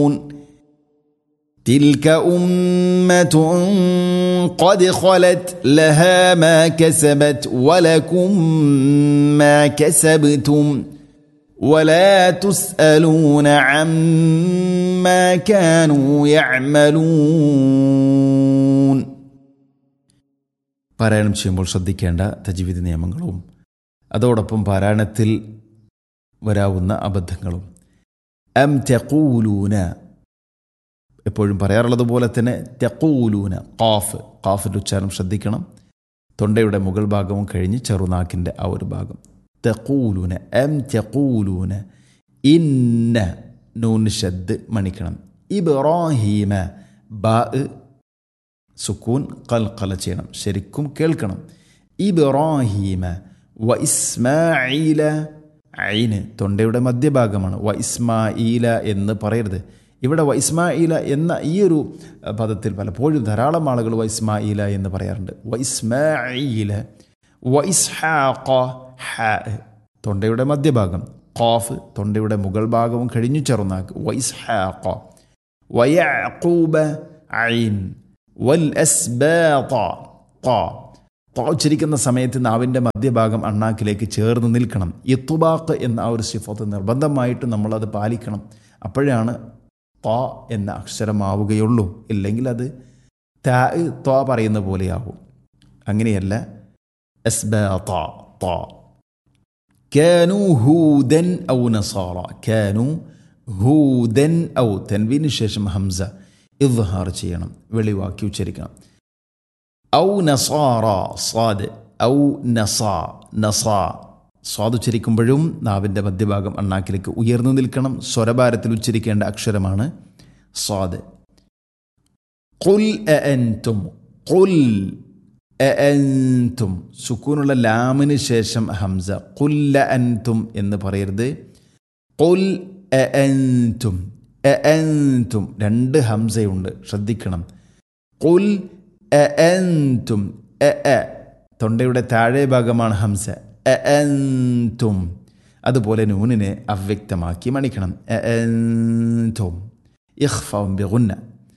تلك أمة قد خلت لها ما كسبت ولكم ما كسبتم ولا تسألون عما كانوا يعملون പാരായണം ചെയ്യുമ്പോൾ ശ്രദ്ധിക്കേണ്ട തജ്വീദ് നിയമങ്ങളും അതോടൊപ്പം പാരായണത്തിൽ വരാവുന്ന അബദ്ധങ്ങളും എം തെക്കൂലൂന എപ്പോഴും പറയാറുള്ളത് പോലെ തന്നെ തെക്കൂലൂന കാഫ് കാഫിൻ്റെ ഉച്ചാരണം ശ്രദ്ധിക്കണം തൊണ്ടയുടെ മുകൾ ഭാഗവും കഴിഞ്ഞ് ചെറുനാക്കിൻ്റെ ആ ഒരു ഭാഗം തെക്കൂലൂന എം തെക്കൂലൂന ഇന്ന നൂൻ ഷദ് മണിക്കണം ഇബ്രാഹീമ ബാ സുക്കൂൻ കൽക്കല ചെയ്യണം ശരിക്കും കേൾക്കണം ഇബ്രാഹീമ വ ഇസ്മായില ഐന് തൊണ്ടയുടെ മധ്യഭാഗമാണ് വ ഇസ്മായില എന്ന് പറയരുത് ഇവിടെ വ ഇസ്മായില എന്ന ഈ ഒരു പദത്തിൽ പലപ്പോഴും ധാരാളം ആളുകൾ വ ഇസ്മായില എന്ന് പറയാറുണ്ട് വ ഇസ്മായില വ ഇസ്ഹാഖ ഹ തൊണ്ടയുടെ മധ്യഭാഗം ഖാഫ് തൊണ്ടയുടെ മുകൾ ഭാഗവും കഴിഞ്ഞു ചെറുനാക്ക് വ ഇസ്ഹാഖ വ യഅഖൂബ ഐൻ വൽ അസ്ബാത ഖ ഖ ഉച്ചരിക്കുന്ന സമയത്ത് നാവിൻ്റെ മധ്യഭാഗം അണ്ണാക്കിലേക്ക് ചേർന്ന് നിൽക്കണം ഇത്തുബാക്ക് എന്ന ആ ഒരു സിഫത്ത് നിർബന്ധമായിട്ട് നമ്മളത് പാലിക്കണം അപ്പോഴാണ് ത എന്ന അക്ഷരമാവുകയുള്ളൂ ഇല്ലെങ്കിൽ അത് ത ത പറയുന്ന പോലെയാവും അങ്ങനെയല്ല അസ്ബാത ത كانوا هودا أو نصارى كانوا هودا أو تنوين ശേഷം ഹംസ ഇദ്ഹാർ ചെയ്യണം വെളിവാക്കി ഉച്ചരിക്കണം ഔ നസാറ സ്വാദ് ഔ നസാ നസാ സ്വാദ് ഉച്ചരിക്കുമ്പോഴും നാവിൻ്റെ മധ്യഭാഗം അണ്ണാക്കിലേക്ക് ഉയർന്നു നിൽക്കണം സ്വരഭാരത്തിൽ ഉച്ചരിക്കേണ്ട അക്ഷരമാണ് സ്വാദ് കുൽ എൻതും കുൽ എൻതും സുക്കൂനുള്ള ലാമിന് ശേഷം ഹംസ കുല്ല അൻതും എന്ന് പറയരുത് കുൽ എൻതും എൻതും രണ്ട് ഹംസയുണ്ട് ശ്രദ്ധിക്കണം കുൽ എൻതും എ തൊണ്ടയുടെ താഴെ ഭാഗമാണ് ഹംസ എൻതും അതുപോലെ നൂനിനെ അവ്യക്തമാക്കി മണിക്കണം എൻതും ഇഖ്ഫം ബിഗുന്ന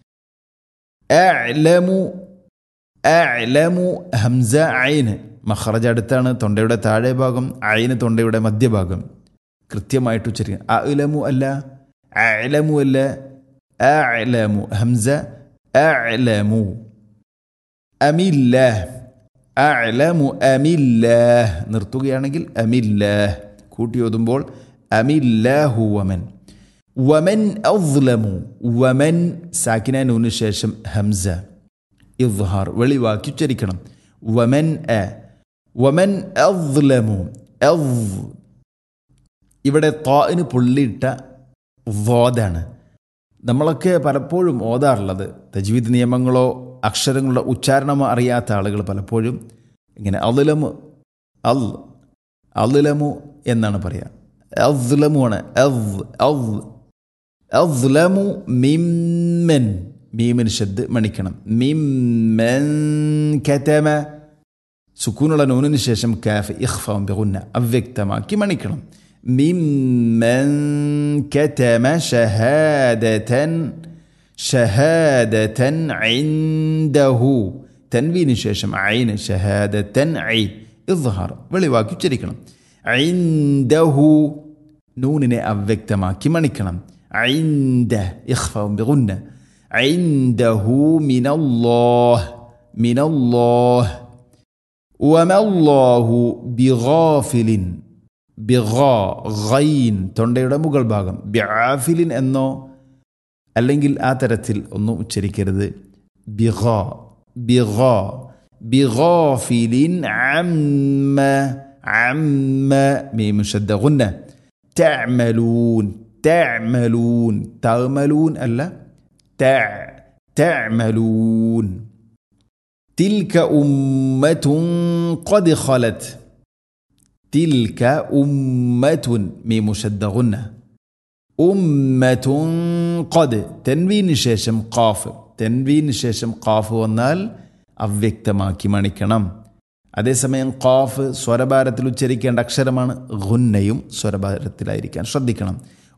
അഅലമു അഅലമു ഹംസ ഐന് മഖറജ് അടുത്താണ് തൊണ്ടയുടെ താഴെ ഭാഗം ഐന് തൊണ്ടയുടെ മധ്യഭാഗം കൃത്യമായിട്ട് ഉച്ചരിക്കണം അലമു അല്ല അലമു അല്ല അലമു ഹംസ അലമു അമില്ലാഹ് അലമു അമില്ലാഹ് നിർത്തുകയാണെങ്കിൽ അമില്ലാഹ് കൂട്ടി ഓതുമ്പോൾ അമില്ലാഹു വമൻ വമൻ അസ്ലമു വമൻ സാക്കിന നൂന് ശേഷം ഹംസ ഇദ്ഹാർ വെളിവാക്കി ഉച്ചരിക്കണം വമൻ എ വമൻ അസ്ലമു അസ് ഇവിടെ താന് പുള്ളിയിട്ട വോദാണ് നമ്മളൊക്കെ പലപ്പോഴും ഓതാറുള്ളത് തജ്വീദ് നിയമങ്ങളോ അക്ഷരങ്ങളുടെ ഉച്ചാരണമോ അറിയാത്ത ആളുകൾ പലപ്പോഴും ഇങ്ങനെ അലുലമു അൽ അലുലമു എന്നാണ് പറയുക അസ്ലമുമാണ് അസ്ലമു മിമ്മൻ മീമിന് ശബ്ദ് മണിക്കണം മിമ്മൻ കതമ സുക്കൂനുള്ള നൂനിന് ശേഷം കാഫ് ഇഖ്ഫം ബിഗുന്ന അവ്യക്തമാക്കി മണിക്കണം മിമ്മൻ കതമ ഷഹാദതൻ ഷഹാദതൻ ഇൻദഹു തൻവീന് ശേഷം ഐന് ഷഹാദത്തൻ ഐ ഇദ്ഹാർ വെളിവാക്കി ഉച്ചരിക്കണം ഐൻദഹു നൂനിനെ അവ്യക്തമാക്കി മണിക്കണം ഐൻദ ഇഖ്ഫം ബിഗുന്ന ഐൻദഹു മിനല്ലാഹ് മിനല്ലാഹ് വമല്ലാഹു ബിഗാഫിലിൻ ബിഗാ ഗൈൻ തൊണ്ടയുടെ മുകൾ ഭാഗം ബിആഫിലിൻ എന്നോ അല്ലെങ്കിൽ ആ തരത്തിൽ ഒന്നും ഉച്ചരിക്കരുത് ബിഗ ബിഗ ബിഗാഫിലിൻ അമ്മ അമ്മ മീം ശദ്ദ ഗുന്ന തഅമലൂൻ തഅമലൂൻ തഅമലൂൻ അല്ല തഅ തഅമലൂൻ تلك أمة قد خلت تلك أمة ميم شد غنة ഉമ്മത്തും ഖദ് തെൻവീന് ശേഷം ഖാഫ് തെൻവീന് ശേഷം ഖാഫ് വന്നാൽ അവ്യക്തമാക്കി മണിക്കണം അതേസമയം ഖാഫ് സ്വരഭാരത്തിൽ ഉച്ചരിക്കേണ്ട അക്ഷരമാണ് ഗുന്നയും സ്വരഭാരത്തിലായിരിക്കാൻ ശ്രദ്ധിക്കണം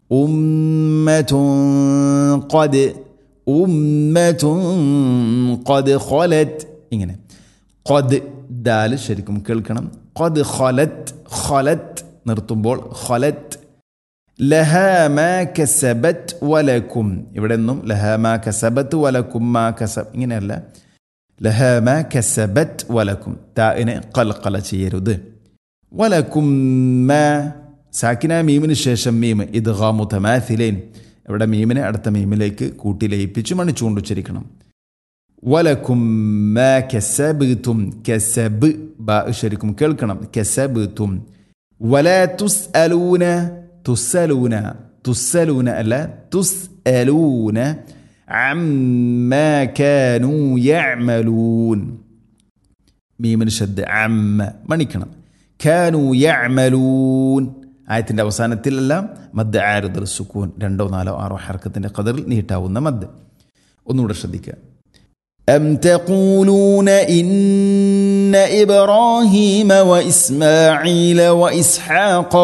ഉമ്മത്തുൻ ഖദ് ഉമ്മത്തുൻ ഖദ് ഖലത് ഇങ്ങനെ ഖദ് ദാല് ശരിക്കും കേൾക്കണം ഖദ് ഖലത്ത് ഖലത്ത് നിർത്തുമ്പോൾ ഖലത്ത് ലഹ മാ കസബത്ത് വലക്കും ഇവിടെ നിന്നും ലഹ മാ കസബത്ത് വലക്കും മാ കസബ് ഇങ്ങനെയല്ല ലഹ മാ കസബത്ത് വലക്കും താഇനെ കൽക്കല ചെയ്യരുത് വലക്കും മാ സാക്കിന മീമിന് ശേഷം മീം ഇദ്ഗാമു തമാഥിലേൻ ഇവിടെ മീമിനെ അടുത്ത മീമിലേക്ക് കൂട്ടി ലയിപ്പിച്ച് മണിച്ചുകൊണ്ട് ഉച്ചരിക്കണം വലക്കും മാ കസബ്തും കസബ് ബാ ശരിക്കും കേൾക്കണം കസബ്തും വല തുസ് അലൂന തുസ്സലൂന തുസ്സലൂന അല്ല തുസ് അലൂന عما كانوا يعملون മീമിന് ശബ്ദ അമ്മ മണിക്കണം കാനു യഅമലൂൻ ആയത്തിൻ്റെ അവസാനത്തിലെല്ലാം മദ് ആരുദർ സുക്കൂൻ രണ്ടോ നാലോ ആറോ ഹർക്കത്തിൻ്റെ കതറിൽ നീട്ടാവുന്ന മദ് ഒന്നുകൂടെ ശ്രദ്ധിക്കുക أم تقولون إن إبراهيم وإسماعيل وإسحاق